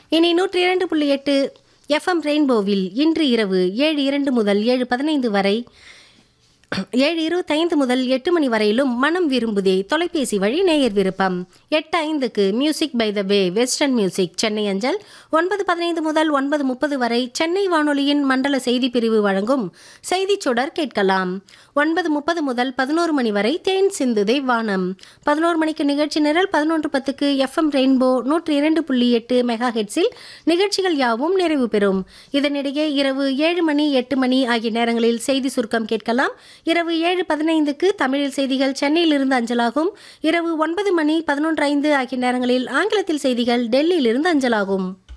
இனி நூற்றி இரண்டு புள்ளி எட்டு எஃப்எம் ரெயின்போவில் இன்று இரவு ஏழு இரண்டு முதல் ஏழு பதினைந்து வரை ஏழு இருபத்தைந்து முதல் எட்டு மணி வரையிலும் மனம் விரும்புதே தொலைபேசி வழி நேயர் விருப்பம் எட்டு ஐந்துக்கு music by the way western music Chennai அஞ்சல் ஒன்பது பதினைந்து முதல் ஒன்பது முப்பது வரை சென்னை வானொலியின் மண்டல செய்தி பிரிவு வழங்கும் செய்திச் சுடர் கேட்கலாம் ஒன்பது முப்பது முதல் பதினோரு மணி வரை தேன் சிந்துதை வானம் பதினோரு மணிக்கு நிகழ்ச்சி நிரல் பதினொன்று பத்துக்கு எஃப்எம் ரெயின்போ நூற்றி இரண்டு புள்ளி எட்டு மெகா ஹெட்ஸில் நிகழ்ச்சிகள் யாவும் நிறைவு பெறும் இதனிடையே இரவு ஏழு மணி எட்டு மணி ஆகிய நேரங்களில் செய்தி சுருக்கம் கேட்கலாம் இரவு ஏழு பதினைந்துக்கு தமிழில் செய்திகள் சென்னையிலிருந்து அஞ்சலாகும் இரவு ஒன்பது மணி பதினொன்று ஐந்து ஆகிய நேரங்களில் ஆங்கிலத்தில் செய்திகள் டெல்லியிலிருந்து அஞ்சலாகும்